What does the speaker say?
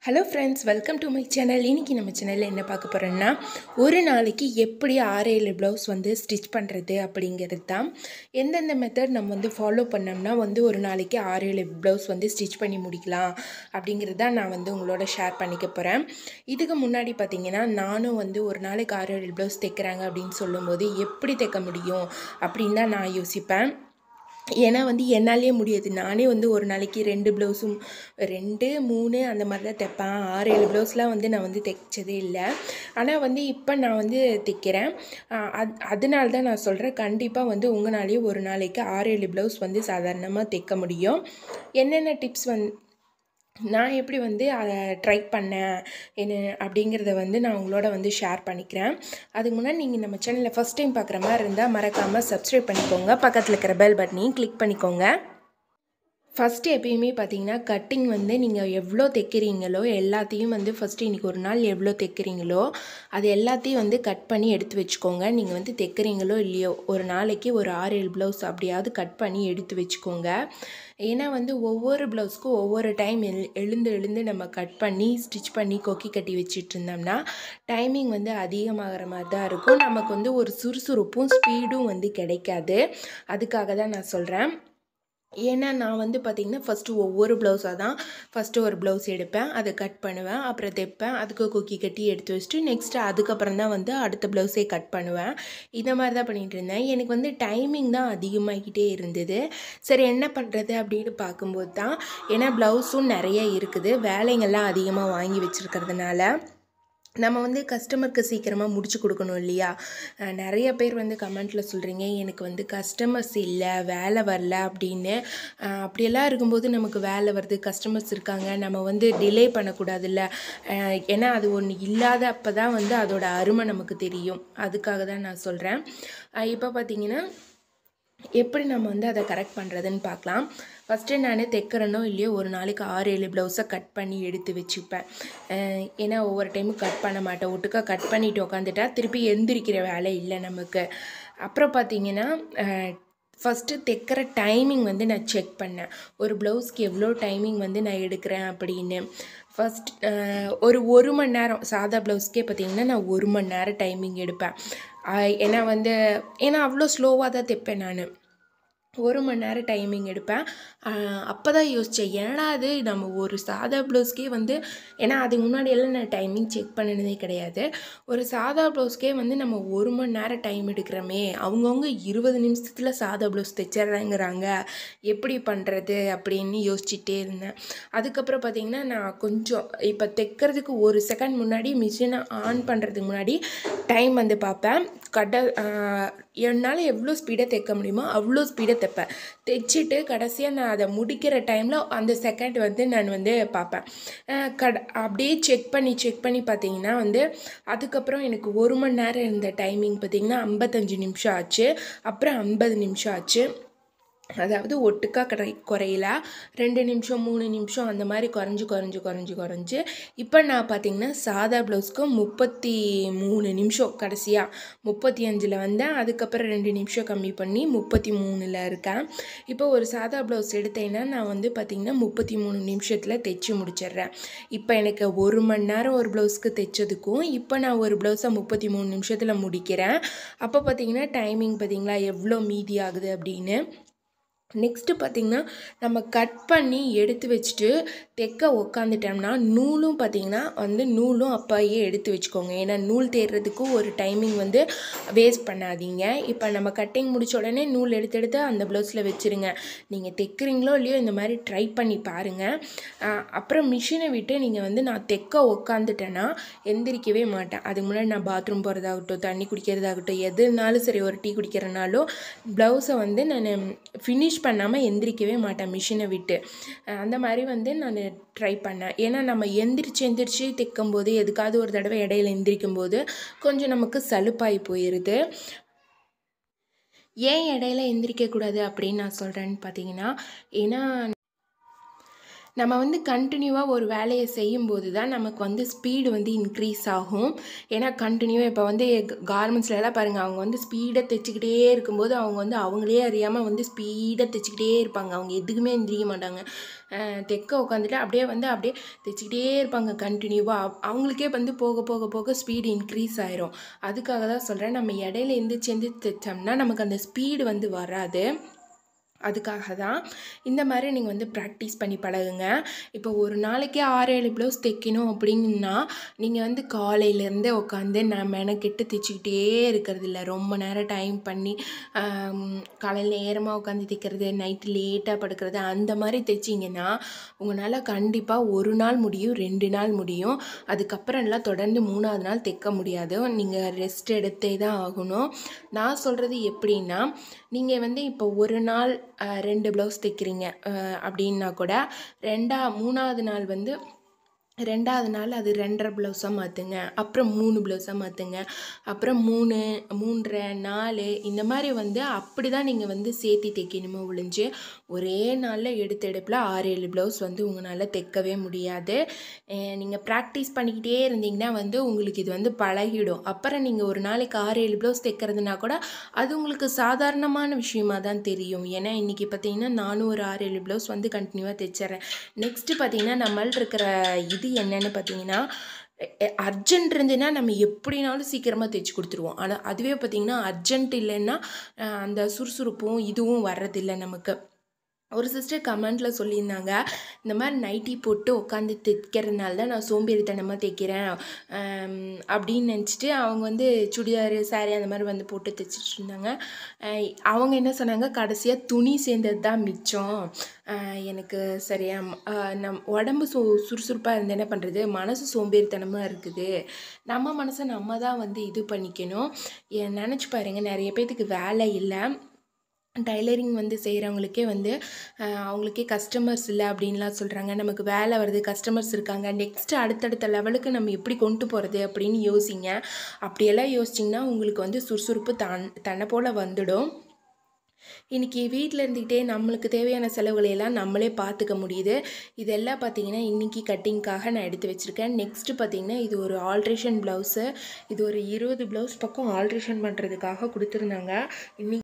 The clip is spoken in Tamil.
hello friends welcome to my channel இன்றைக்கி நம்ம சேனலில் என்ன பார்க்க போகிறோன்னா ஒரு நாளைக்கு எப்படி ஆறு ஏழு ப்ளவுஸ் வந்து ஸ்டிச் பண்ணுறது அப்படிங்கிறது தான் எந்தெந்த மெத்தட் நம்ம வந்து ஃபாலோ பண்ணோம்னா வந்து ஒரு நாளைக்கு ஆறு ஏழு ப்ளவுஸ் வந்து ஸ்டிச் பண்ணி முடிக்கலாம் அப்படிங்கிறது தான் நான் வந்து உங்களோட ஷேர் பண்ணிக்க போகிறேன் இதுக்கு முன்னாடி பார்த்தீங்கன்னா நானும் வந்து ஒரு நாளைக்கு ஆறு ஏழு ப்ளவுஸ் தைக்கிறாங்க அப்படின்னு சொல்லும்போது எப்படி தைக்க முடியும் அப்படின்னு தான் நான் யோசிப்பேன் ஏன்னா வந்து என்னாலே முடியாது நானே வந்து ஒரு நாளைக்கு ரெண்டு ப்ளவுஸும் ரெண்டு மூணு அந்த மாதிரி தான் தைப்பேன் ஆறு ஏழு ப்ளவுஸ்லாம் வந்து நான் வந்து தைச்சதே இல்லை ஆனால் வந்து இப்போ நான் வந்து தைக்கிறேன் அது அதனால தான் நான் சொல்கிறேன் கண்டிப்பாக வந்து உங்களாலேயே ஒரு நாளைக்கு ஆறு ஏழு ப்ளவுஸ் வந்து சாதாரணமாக தைக்க முடியும் என்னென்ன டிப்ஸ் வந் நான் எப்படி வந்து அதை ட்ரை பண்ணேன் என்ன அப்படிங்கிறத வந்து நான் உங்களோட வந்து ஷேர் பண்ணிக்கிறேன் அதுக்கு முன்னாடி நீங்கள் நம்ம சேனலில் ஃபஸ்ட் டைம் பார்க்குற மாதிரி இருந்தால் மறக்காமல் சப்ஸ்கிரைப் பண்ணிக்கோங்க பக்கத்தில் இருக்கிற பெல் பட்டனையும் கிளிக் பண்ணிக்கோங்க ஃபஸ்ட்டு எப்பயுமே பார்த்தீங்கன்னா கட்டிங் வந்து நீங்கள் எவ்வளோ தைக்கிறீங்களோ எல்லாத்தையும் வந்து ஃபஸ்ட்டு இன்றைக்கி ஒரு நாள் எவ்வளோ தைக்கிறீங்களோ அது எல்லாத்தையும் வந்து கட் பண்ணி எடுத்து வச்சுக்கோங்க நீங்கள் வந்து தைக்கிறீங்களோ இல்லையோ ஒரு நாளைக்கு ஒரு ஆறு ஏழு ப்ளவுஸ் அப்படியாவது கட் பண்ணி எடுத்து வச்சுக்கோங்க ஏன்னா வந்து ஒவ்வொரு ப்ளவுஸ்க்கும் ஒவ்வொரு டைம் எழு எழுந்து எழுந்து நம்ம கட் பண்ணி ஸ்டிச் பண்ணி கொக்கி கட்டி வச்சுட்டு இருந்தோம்னா டைமிங் வந்து அதிகமாகிற மாதிரி தான் இருக்கும் நமக்கு வந்து ஒரு சுறுசுறுப்பும் ஸ்பீடும் வந்து கிடைக்காது அதுக்காக தான் நான் சொல்கிறேன் ஏன்னா நான் வந்து பார்த்திங்கன்னா ஃபஸ்ட்டு ஒவ்வொரு ப்ளவுஸாக தான் ஃபஸ்ட்டு ஒரு ப்ளவுஸ் எடுப்பேன் அதை கட் பண்ணுவேன் அப்புறம் தைப்பேன் அதுக்கு கொக்கி கட்டி எடுத்து வச்சுட்டு நெக்ஸ்ட்டு அதுக்கப்புறம் தான் வந்து அடுத்த ப்ளவுஸே கட் பண்ணுவேன் இந்த மாதிரி தான் பண்ணிகிட்டு இருந்தேன் எனக்கு வந்து டைமிங் தான் அதிகமாகிக்கிட்டே இருந்தது சரி என்ன பண்ணுறது அப்படின்னு பார்க்கும்போது தான் ஏன்னா ப்ளவுஸும் நிறைய இருக்குது வேலைங்கள்லாம் அதிகமாக வாங்கி வச்சுருக்கிறதுனால நம்ம வந்து கஸ்டமருக்கு சீக்கிரமாக முடிச்சு கொடுக்கணும் இல்லையா நிறைய பேர் வந்து கமெண்ட்டில் சொல்கிறீங்க எனக்கு வந்து கஸ்டமர்ஸ் இல்லை வேலை வரல அப்படின்னு அப்படியெல்லாம் இருக்கும்போது நமக்கு வேலை வருது கஸ்டமர்ஸ் இருக்காங்க நம்ம வந்து டிலே பண்ணக்கூடாதுல்ல ஏன்னா அது ஒன்று இல்லாத அப்போ தான் வந்து அதோட அருமை நமக்கு தெரியும் அதுக்காக தான் நான் சொல்கிறேன் இப்போ பார்த்தீங்கன்னா எப்படி நம்ம வந்து அதை கரெக்ட் பண்ணுறதுன்னு பார்க்கலாம் ஃபஸ்ட்டு நான் தைக்கிறனோ இல்லையோ ஒரு நாளைக்கு ஆறு ஏழு ப்ளவுஸை கட் பண்ணி எடுத்து வச்சுப்பேன் ஏன்னா ஒவ்வொரு டைமும் கட் பண்ண மாட்டேன் ஒட்டுக்கா கட் பண்ணிட்டு உக்காந்துட்டா திருப்பி எந்திரிக்கிற வேலை இல்லை நமக்கு அப்புறம் பார்த்தீங்கன்னா ஃபஸ்ட்டு தைக்கிற டைமிங் வந்து நான் செக் பண்ணேன் ஒரு ப்ளவுஸ்க்கு எவ்வளோ டைமிங் வந்து நான் எடுக்கிறேன் அப்படின்னு ஃபஸ்ட் ஒரு ஒரு மணி நேரம் சாதா ப்ளவுஸ்க்கே பார்த்திங்கன்னா நான் ஒரு மணி நேரம் டைமிங் எடுப்பேன் ஏன்னா வந்து ஏன்னா அவ்வளோ ஸ்லோவாக தான் தைப்பேன் நான் ஒரு மணி நேரம் டைமிங் எடுப்பேன் அப்போ தான் யோசித்தேன் ஏன்னா அது நம்ம ஒரு சாதா ப்ளவுஸ்க்கே வந்து ஏன்னா அதுக்கு முன்னாடியெல்லாம் நான் டைமிங் செக் பண்ணினதே கிடையாது ஒரு சாதா ப்ளவுஸ்க்கே வந்து நம்ம ஒரு மணி நேரம் டைம் எடுக்கிறோமே அவங்கவுங்க இருபது நிமிஷத்தில் சாதா ப்ளவுஸ் தைச்சிட்றாங்கிறாங்க எப்படி பண்ணுறது அப்படின்னு யோசிச்சுட்டே இருந்தேன் அதுக்கப்புறம் பார்த்திங்கன்னா நான் கொஞ்சம் இப்போ தைக்கிறதுக்கு ஒரு செகண்ட் முன்னாடி மிஷினை ஆன் பண்ணுறதுக்கு முன்னாடி டைம் வந்து பார்ப்பேன் கடை என்னால் எவ்வளோ ஸ்பீடாக தைக்க முடியுமோ அவ்வளோ ஸ்பீடாக தைப்பேன் தைச்சிட்டு கடைசியாக நான் அதை முடிக்கிற டைமில் அந்த செகண்ட் வந்து நான் வந்து பார்ப்பேன் கட அப்படியே செக் பண்ணி செக் பண்ணி பார்த்தீங்கன்னா வந்து அதுக்கப்புறம் எனக்கு ஒரு மணி நேரம் இருந்த டைமிங் பார்த்திங்கன்னா ஐம்பத்தஞ்சு நிமிஷம் ஆச்சு அப்புறம் ஐம்பது நிமிஷம் ஆச்சு அதாவது ஒட்டுக்கா குறை குறையில ரெண்டு நிமிஷம் மூணு நிமிஷம் அந்த மாதிரி குறைஞ்சி குறைஞ்சி குறைஞ்சி குறைஞ்சி இப்போ நான் பார்த்திங்கன்னா சாதா ப்ளவுஸ்க்கு முப்பத்தி மூணு நிமிஷம் கடைசியாக முப்பத்தி அஞ்சில் வந்தேன் அதுக்கப்புறம் ரெண்டு நிமிஷம் கம்மி பண்ணி முப்பத்தி மூணில் இருக்கேன் இப்போ ஒரு சாதா ப்ளவுஸ் எடுத்தேன்னா நான் வந்து பார்த்திங்கன்னா முப்பத்தி மூணு நிமிஷத்தில் தைச்சி முடிச்சிடுறேன் இப்போ எனக்கு ஒரு மணி நேரம் ஒரு ப்ளவுஸ்க்கு தைச்சதுக்கும் இப்போ நான் ஒரு ப்ளவுஸை முப்பத்தி மூணு நிமிஷத்தில் முடிக்கிறேன் அப்போ பார்த்திங்கன்னா டைமிங் பார்த்திங்களா எவ்வளோ மீதி ஆகுது அப்படின்னு நெக்ஸ்ட்டு பார்த்திங்கன்னா நம்ம கட் பண்ணி எடுத்து வச்சுட்டு தைக்க உக்காந்துட்டோம்னா நூலும் பார்த்திங்கன்னா வந்து நூலும் அப்போயே எடுத்து வச்சுக்கோங்க ஏன்னா நூல் தேடுறதுக்கும் ஒரு டைமிங் வந்து வேஸ்ட் பண்ணாதீங்க இப்போ நம்ம கட்டிங் முடிச்ச உடனே நூல் எடுத்து எடுத்து அந்த ப்ளவுஸில் வச்சுருங்க நீங்கள் தைக்கிறீங்களோ இல்லையோ இந்த மாதிரி ட்ரை பண்ணி பாருங்கள் அப்புறம் மிஷினை விட்டு நீங்கள் வந்து நான் தைக்க உக்காந்துட்டேன்னா எந்திரிக்கவே மாட்டேன் அதுக்கு முன்னாடி நான் பாத்ரூம் போகிறதாகட்டும் தண்ணி குடிக்கிறதாகட்டும் எதுனாலும் சரி ஒரு டீ குடிக்கிறனாலும் ப்ளவுஸை வந்து நான் ஃபினிஷ் பண்ணாமல் எந்திரிக்கவே மாட்டேன் மிஷினை விட்டு அந்த மாதிரி வந்து நான் ட்ரை பண்ணேன் ஏன்னா நம்ம எந்திரிச்சு எந்திரிச்சு தைக்கும் போது எதுக்காவது ஒரு தடவை இடையில எந்திரிக்கும் போது கொஞ்சம் நமக்கு சலுப்பாகி போயிடுது ஏன் இடையில எந்திரிக்கக்கூடாது அப்படின்னு நான் சொல்கிறேன்னு பார்த்தீங்கன்னா ஏன்னா நம்ம வந்து கண்டினியூவாக ஒரு வேலையை செய்யும்போது தான் நமக்கு வந்து ஸ்பீடு வந்து இன்க்ரீஸ் ஆகும் ஏன்னா கண்டினியூவாக இப்போ வந்து கார்மெண்ட்ஸ்லாம் பாருங்கள் அவங்க வந்து ஸ்பீடாக தைச்சிக்கிட்டே இருக்கும்போது அவங்க வந்து அவங்களே அறியாமல் வந்து ஸ்பீடாக தைச்சிக்கிட்டே இருப்பாங்க அவங்க எதுக்குமே எந்திரிக்க மாட்டாங்க அஹ் தைக்க உட்காந்துட்டு அப்படியே வந்து அப்படியே தைச்சிக்கிட்டே இருப்பாங்க கண்டினியூவாக அவங்களுக்கே வந்து போக போக போக ஸ்பீடு இன்க்ரீஸ் ஆயிரும் அதுக்காக தான் சொல்கிறேன் நம்ம இடையில எந்திரிச்சு எந்திரிச்சு தைச்சோம்னா நமக்கு அந்த ஸ்பீடு வந்து வராது அதுக்காக தான் இந்த மாதிரி நீங்கள் வந்து ப்ராக்டிஸ் பண்ணி பழகுங்க இப்போ ஒரு நாளைக்கே ஆறு ஏழு ப்ளவுஸ் தைக்கணும் அப்படின்னா நீங்கள் வந்து காலையிலேருந்தே உட்காந்து நான் மெனக்கெட்டு தைச்சிக்கிட்டே இருக்கிறது இல்லை ரொம்ப நேரம் டைம் பண்ணி காலையில் நேரமாக உட்காந்து தைக்கிறது நைட்டு லேட்டாக படுக்கிறது அந்த மாதிரி தைச்சிங்கன்னா உங்களால் கண்டிப்பாக ஒரு நாள் முடியும் ரெண்டு நாள் முடியும் அதுக்கப்புறம்லாம் தொடர்ந்து மூணாவது நாள் தைக்க முடியாது நீங்கள் ரெஸ்ட் எடுத்தே தான் ஆகணும் நான் சொல்கிறது எப்படின்னா நீங்கள் வந்து இப்போ ஒரு நாள் அஹ், ரெண்டு ப்ளவுஸ் தைக்கிறீங்க அஹ், அப்படின்னா கூட ரெண்டா மூணாவது நாள் வந்து ரெண்டாவது நாள் அது ரெண்டரை ப்ளவுஸாக மாற்றுங்க அப்புறம் மூணு ப்ளவுஸாக மாற்றுங்க அப்புறம் மூணு மூன்றரை நாலு இந்த மாதிரி வந்து அப்படி தான் நீங்கள் வந்து சேர்த்தி தைக்கணுமோ ஒழிஞ்சு ஒரே நாளில் எடுத்த எடுப்பில் ஆறு ஏழு ப்ளவுஸ் வந்து உங்களால் தைக்கவே முடியாது நீங்கள் ப்ராக்டிஸ் பண்ணிக்கிட்டே இருந்தீங்கன்னா வந்து உங்களுக்கு இது வந்து பழகிடும் அப்புறம் நீங்கள் ஒரு நாளைக்கு ஆறு ஏழு ப்ளவுஸ் தைக்கிறதுனா கூட அது உங்களுக்கு சாதாரணமான விஷயமா தான் தெரியும் ஏன்னா இன்றைக்கி பார்த்தீங்கன்னா நானும் ஒரு ஆறு ஏழு ப்ளவுஸ் வந்து கண்டினியூவாக தைச்சிட்றேன் நெக்ஸ்ட்டு பார்த்தீங்கன்னா நம்மள்ட்ட இருக்கிற இது என்னன்னு பார்த்தீங்கன்னா அர்ஜென்ட் இருந்துன்னா நம்ம எப்படினாலும் சீக்கிரமாக தைச்சி கொடுத்துருவோம் ஆனால் அதுவே பார்த்தீங்கன்னா அர்ஜென்ட் இல்லைன்னா அஹ், அந்த சுறுசுறுப்பும் இதுவும் வர்றதில்லை நமக்கு ஒரு சிஸ்டர் கமெண்ட்டில் சொல்லியிருந்தாங்க இந்த மாதிரி நைட்டி போட்டு உட்காந்து தைக்கிறதுனால தான் நான் சோம்பேறித்தனமாக தைக்கிறேன் ஆம், அப்படின்னு நினச்சிட்டு அவங்க வந்து சுடிதார் saree அந்த மாதிரி வந்து போட்டு தைச்சிட்டு இருந்தாங்க அஹ், அவங்க என்ன சொன்னாங்க கடைசியாக துணி சேர்ந்தது தான் மிச்சம் அஹ், எனக்கு சரியா அஹ், நம் உடம்பு சு சுறுசுறுப்பாக இருந்து என்ன பண்ணுறது மனசு சோம்பேறித்தனமாக இருக்குது நம்ம மனசை நம்ம தான் வந்து இது பண்ணிக்கணும் நினச்சி பாருங்க நிறைய பேத்துக்கு வேலை இல்லை டைலரிங் வந்து செய்கிறவங்களுக்கே வந்து அஹ், அவங்களுக்கே கஸ்டமர்ஸ் இல்லை அப்படின்லாம் சொல்கிறாங்க நமக்கு வேலை வருது கஸ்டமர்ஸ் இருக்காங்க நெக்ஸ்ட் அடுத்தடுத்த லெவலுக்கு நம்ம எப்படி கொண்டு போகிறது அப்படின்னு யோசிங்க அப்படியெல்லாம் யோசிச்சிங்கன்னா உங்களுக்கு வந்து சுறுசுறுப்பு தன் தன்னை போல் வந்துடும் இன்றைக்கி வீட்டில் இருந்துக்கிட்டே நம்மளுக்கு தேவையான செலவுகளை எல்லாம் நம்மளே பார்த்துக்க முடியுது இதெல்லாம் பார்த்தீங்கன்னா இன்றைக்கி கட்டிங்க்காக நான் எடுத்து வச்சுருக்கேன் நெக்ஸ்ட்டு பார்த்தீங்கன்னா இது ஒரு ஆல்ட்ரேஷன் ப்ளவுஸு இது ஒரு இருபது ப்ளவுஸ் பக்கம் ஆல்ட்ரேஷன் பண்ணுறதுக்காக கொடுத்துருந்தாங்க இன்னைக்கு